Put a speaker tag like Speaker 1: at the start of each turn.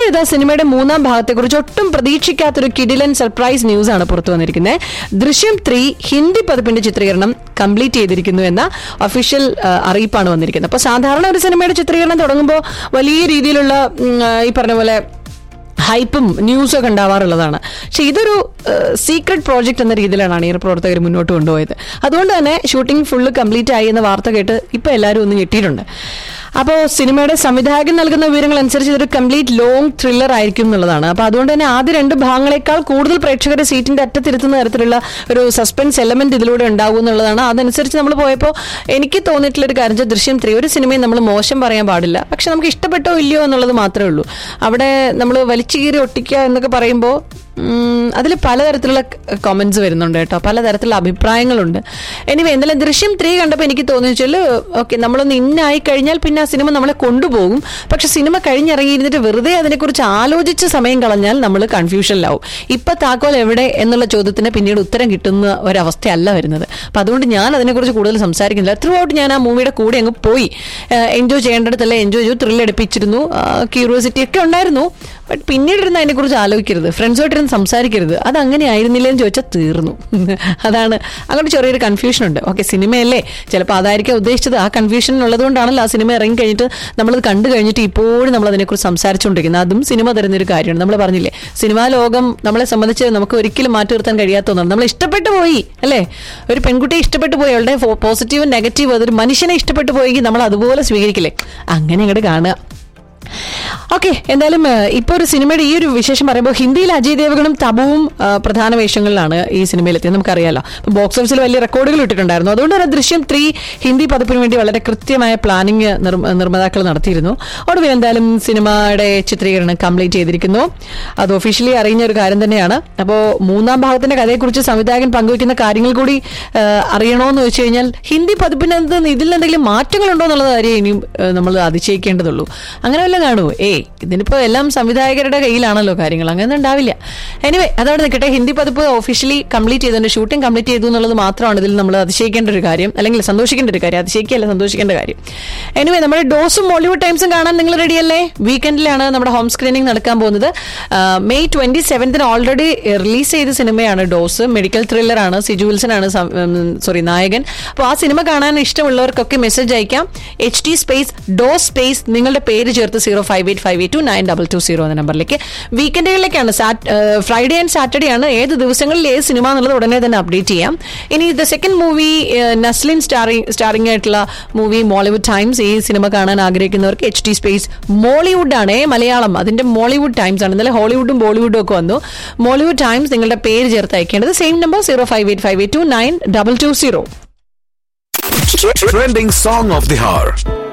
Speaker 1: ഇതാ സിനിമയുടെ മൂന്നാം ഭാഗത്തെക്കുറിച്ച് ഒട്ടും പ്രതീക്ഷിക്കാത്തൊരു കിഡിലൻ സർപ്രൈസ് ന്യൂസ് ആണ് പുറത്തു വന്നിരിക്കുന്നത് ദൃശ്യം ത്രീ ഹിന്ദി പതിപ്പിന്റെ ചിത്രീകരണം കംപ്ലീറ്റ് ചെയ്തിരിക്കുന്നു എന്ന ഒഫീഷ്യൽ അറിയിപ്പാണ് വന്നിരിക്കുന്നത് അപ്പൊ സാധാരണ ഒരു സിനിമയുടെ ചിത്രീകരണം തുടങ്ങുമ്പോൾ വലിയ രീതിയിലുള്ള ഉം, ആ, ഈ പറഞ്ഞ പോലെ ഹൈപ്പും ന്യൂസും ഒക്കെ ഉണ്ടാവാറുള്ളതാണ് പക്ഷെ ഇതൊരു സീക്രട്ട് പ്രോജക്റ്റ് എന്ന രീതിയിലാണ് അണിയർ പ്രവർത്തകർ മുന്നോട്ട് കൊണ്ടുപോയത് അതുകൊണ്ട് തന്നെ ഷൂട്ടിംഗ് ഫുള്ള് കംപ്ലീറ്റ് ആയി എന്ന വാർത്ത കേട്ട് ഇപ്പൊ എല്ലാവരും ഒന്ന് ഞെട്ടിയിട്ടുണ്ട് അപ്പോൾ സിനിമയുടെ സംവിധായകൻ നൽകുന്ന വിവരങ്ങൾ അനുസരിച്ച് ഇതൊരു കംപ്ലീറ്റ് ലോങ് ത്രില്ലർ ആയിരിക്കും എന്നുള്ളതാണ് അപ്പോൾ അതുകൊണ്ട് തന്നെ ആദ്യ രണ്ട് ഭാഗങ്ങളെക്കാൾ കൂടുതൽ പ്രേക്ഷകരെ സീറ്റിന്റെ അറ്റത്തിരുത്തുന്ന തരത്തിലുള്ള ഒരു സസ്പെൻസ് എലമെന്റ് ഇതിലൂടെ ഉണ്ടാകും എന്നുള്ളതാണ് അതനുസരിച്ച് നമ്മൾ പോയപ്പോൾ എനിക്ക് തോന്നിയിട്ടുള്ള ഒരു കാര്യം വെച്ചാൽ ദൃശ്യം ത്രീ ഒരു സിനിമയും നമ്മൾ മോശം പറയാൻ പാടില്ല പക്ഷെ നമുക്ക് ഇഷ്ടപ്പെട്ടോ ഇല്ലയോ എന്നുള്ളത് മാത്രമേ ഉള്ളൂ അവിടെ നമ്മൾ വലിച്ചു കീറി ഒട്ടിക്കുക എന്നൊക്കെ പറയുമ്പോൾ അതിൽ പലതരത്തിലുള്ള കമന്റ്സ് വരുന്നുണ്ട് കേട്ടോ പലതരത്തിലുള്ള അഭിപ്രായങ്ങളുണ്ട് എനിവേ എന്തായാലും ദൃശ്യം ത്രീ കണ്ടപ്പോൾ എനിക്ക് തോന്നി വെച്ചാൽ ഓക്കെ നമ്മളൊന്ന് ഇന്നായി കഴിഞ്ഞാൽ പിന്നെ ആ സിനിമ നമ്മളെ കൊണ്ടുപോകും പക്ഷെ സിനിമ കഴിഞ്ഞിറങ്ങിയിരുന്നിട്ട് വെറുതെ അതിനെക്കുറിച്ച് ആലോചിച്ച് സമയം കളഞ്ഞാൽ നമ്മൾ കൺഫ്യൂഷനിലാവും ഇപ്പൊ താക്കോൽ എവിടെ എന്നുള്ള ചോദ്യത്തിന് പിന്നീട് ഉത്തരം കിട്ടുന്ന ഒരവസ്ഥയല്ല വരുന്നത് അപ്പൊ അതുകൊണ്ട് ഞാൻ അതിനെക്കുറിച്ച് കൂടുതൽ സംസാരിക്കുന്നില്ല ത്രൂ ഔട്ട് ഞാൻ ആ മൂവിയുടെ കൂടെ അങ്ങ് പോയി എൻജോയ് ചെയ്യേണ്ടടത്തല്ല എൻജോയ് ചെയ്തു ത്രിൽ എടുപ്പിച്ചിരുന്നു ക്യൂരിയോസിറ്റി ഒക്കെ ഉണ്ടായിരുന്നു ബട്ട് പിന്നീട് ഇരുന്ന് അതിനെക്കുറിച്ച് ആലോചിക്കരുത് ഫ്രണ്ട്സുമായിട്ടിരുന്ന് സംസാരിക്കരുത് അത് അങ്ങനെ ആയിരുന്നില്ലെന്ന് ചോദിച്ചാൽ തീർന്നു അതാണ് അങ്ങോട്ട് ചെറിയൊരു കൺഫ്യൂഷൻ ഉണ്ട് ഓക്കെ സിനിമയല്ലേ ചിലപ്പോൾ അതായിരിക്കും ഉദ്ദേശിച്ചത് ആ കൺഫ്യൂഷൻ ഉള്ളതുകൊണ്ടാണല്ലോ ആ സിനിമ ഇറങ്ങി കഴിഞ്ഞിട്ട് നമ്മളത് കണ്ടു കഴിഞ്ഞിട്ട് ഇപ്പോഴും നമ്മൾ അതിനെക്കുറിച്ച് സംസാരിച്ചുകൊണ്ടിരിക്കുന്നത് അതും സിനിമ തരുന്നൊരു കാര്യമാണ് നമ്മൾ പറഞ്ഞില്ലേ സിനിമാ ലോകം നമ്മളെ സംബന്ധിച്ച് നമുക്ക് ഒരിക്കലും മാറ്റി നിർത്താൻ കഴിയാത്ത ഒന്നാണ് നമ്മൾ ഇഷ്ടപ്പെട്ടു പോയി അല്ലേ ഒരു പെൺകുട്ടിയെ ഇഷ്ടപ്പെട്ടു പോയി അവളുടെ പോസിറ്റീവും നെഗറ്റീവും അതൊരു മനുഷ്യനെ ഇഷ്ടപ്പെട്ടു പോയെങ്കിൽ നമ്മൾ അതുപോലെ സ്വീകരിക്കില്ലേ അങ്ങനെ അങ്ങോട്ട് കാണുക ഓക്കെ എന്തായാലും ഇപ്പോൾ ഒരു സിനിമയുടെ ഈ ഒരു വിശേഷം പറയുമ്പോൾ ഹിന്ദിയിൽ അജയ് ദേവഗണും തബുവും ആ, പ്രധാന വേഷങ്ങളിലാണ് ഈ സിനിമയിലെത്തിയത് നമുക്കറിയാലോ അപ്പോൾ ബോക്സ് ഓഫീസിൽ വലിയ റെക്കോർഡുകൾ ഇട്ടിട്ടുണ്ടായിരുന്നു അതുകൊണ്ട് തന്നെ ദൃശ്യം ത്രീ ഹിന്ദി പതിപ്പിന് വേണ്ടി വളരെ കൃത്യമായ പ്ലാനിങ് നിർമ്മാതാക്കൾ നടത്തിയിരുന്നു ഒടുവിൽ എന്തായാലും സിനിമയുടെ ചിത്രീകരണം കംപ്ലീറ്റ് ചെയ്തിരിക്കുന്നു അത് ഒഫീഷ്യലി അറിയുന്ന ഒരു കാര്യം തന്നെയാണ് അപ്പോൾ മൂന്നാം ഭാഗത്തിന്റെ കഥയെക്കുറിച്ച് സംവിധായകൻ പങ്കുവയ്ക്കുന്ന കാര്യങ്ങൾ കൂടി ആ, അറിയണമെന്ന് വെച്ച് കഴിഞ്ഞാൽ ഹിന്ദി പതിപ്പിനകത്ത് ഇതിൽ എന്തെങ്കിലും മാറ്റങ്ങളുണ്ടോ എന്നുള്ള കാര്യം ഇനിയും നമ്മൾ അതിശയിക്കേണ്ടതുള്ളൂ അങ്ങനെ വല്ലതും കാണുമോ ഏയ് ഇതിനിപ്പോ എല്ലാം സംവിധായകരുടെ കയ്യിലാണല്ലോ കാര്യങ്ങൾ അങ്ങനെ ഉണ്ടാവില്ല എനിവേ അതവിടെ നിൽക്കട്ടെ ഹിന്ദി പതിപ്പ് ഒഫീഷ്യലി കംപ്ലീറ്റ് ചെയ്തതിന്റെ ഷൂട്ടിംഗ് കംപ്ലീറ്റ് ചെയ്തു എന്നുള്ളത് മാത്രമാണ് ഇതിൽ നമ്മൾ അതിശയിക്കേണ്ട ഒരു കാര്യം അല്ലെങ്കിൽ സന്തോഷിക്കേണ്ട ഒരു കാര്യം അതിശയിക്കല്ല സന്തോഷിക്കേണ്ട കാര്യം എനിവേ നമ്മുടെ ഡോസും മോളിവുഡ് ടൈംസും കാണാൻ നിങ്ങൾ റെഡിയല്ലേ വീക്കെൻഡിലാണ് നമ്മുടെ ഹോം സ്ക്രീനിങ് നടക്കാൻ പോകുന്നത് ആ, മെയ് ട്വന്റി സെവൻത്തിന് ഓൾറെഡി റിലീസ് ചെയ്ത സിനിമയാണ് ഡോസ് മെഡിക്കൽ ത്രില്ലറാണ് സിജു വിൽസൺ ആണ് സോറി നായകൻ അപ്പോൾ ആ സിനിമ കാണാൻ ഇഷ്ടമുള്ളവർക്കൊക്കെ മെസ്സേജ് അയക്കാം H T space dose space നിങ്ങളുടെ പേര് ചേർത്ത് zero five eight five eight two nine double two zero എന്ന നമ്പറിലേക്ക് വീക്കെൻഡുകളിലേക്കാണ് ഫ്രൈഡേ ആൻഡ് സാറ്റർഡേ ആണ് ഏത് ദിവസങ്ങളിൽ ഏത് സിനിമ എന്നുള്ളത് ഉടനെ തന്നെ അപ്ഡേറ്റ് ചെയ്യാം ഇനി the second movie Naslen starring starring ആയിട്ടുള്ള മൂവി മോളിവുഡ് ടൈംസ് ഈ സിനിമ കാണാൻ ആഗ്രഹിക്കുന്നവർക്ക് എച്ച് ടി സ്പേസ് മോളിവുഡ് ആണ് മലയാളം അതിന്റെ മോളിവുഡ് ടൈംസ് ആണ് ഇന്നലെ ഹോളിവുഡും ബോളിവുഡും ഒക്കെ വന്നു മോളിവുഡ് ടൈംസ് നിങ്ങളുടെ പേര് ചേർത്ത് അയക്കേണ്ടത് same number zero five eight five eight two nine double two zero
Speaker 2: Trending song of the hour.